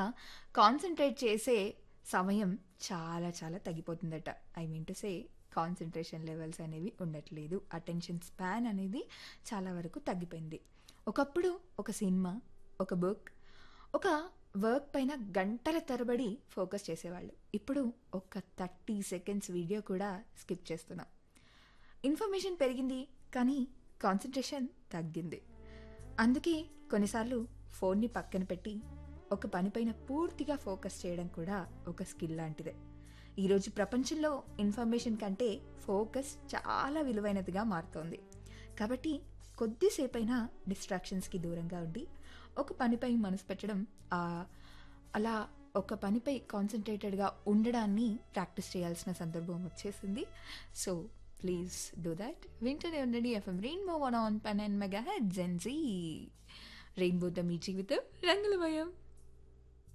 concentrate చేసే సమయం చాలా చాలా తగ్గిపోతుందట I mean to say concentration levels అనేవి ఉండట్లేదు అటెన్షన్ స్పాన్ అనేది చాలా వరకు తగ్గిపోయింది ఒకప్పుడు ఒక సినిమా ఒక బుక్ ఒక వర్క్ పైన గంటల తరబడి ఫోకస్ చేసేవాళ్ళు ఇప్పుడు ఒక థర్టీ సెకండ్స్ వీడియో కూడా స్కిప్ చేస్తున్నాం ఇన్ఫర్మేషన్ పెరిగింది కానీ కాన్సన్ట్రేషన్ తగ్గింది అందుకే కొన్నిసార్లు ఫోన్ని పక్కన పెట్టి ఒక పనిపైన పూర్తిగా ఫోకస్ చేయడం కూడా ఒక స్కిల్ లాంటిదే ఈరోజు ప్రపంచంలో ఇన్ఫర్మేషన్ కంటే ఫోకస్ చాలా విలువైనదిగా మారుతోంది కాబట్టి కొద్దిసేపైనా డిస్ట్రాక్షన్స్కి దూరంగా ఉండి ఒక పనిపై మనసు పెట్టడం ఆ, అలా ఒక పనిపై కాన్సన్ట్రేటెడ్గా ఉండడాన్ని ప్రాక్టీస్ చేయాల్సిన సందర్భం వచ్చేసింది సో ప్లీజ్ డూ దట్ వింటూనే ఉండండి FM rainbow one on pun and mega head GenZ రెయిన్బోతో మీ జీవితం రంగులమయం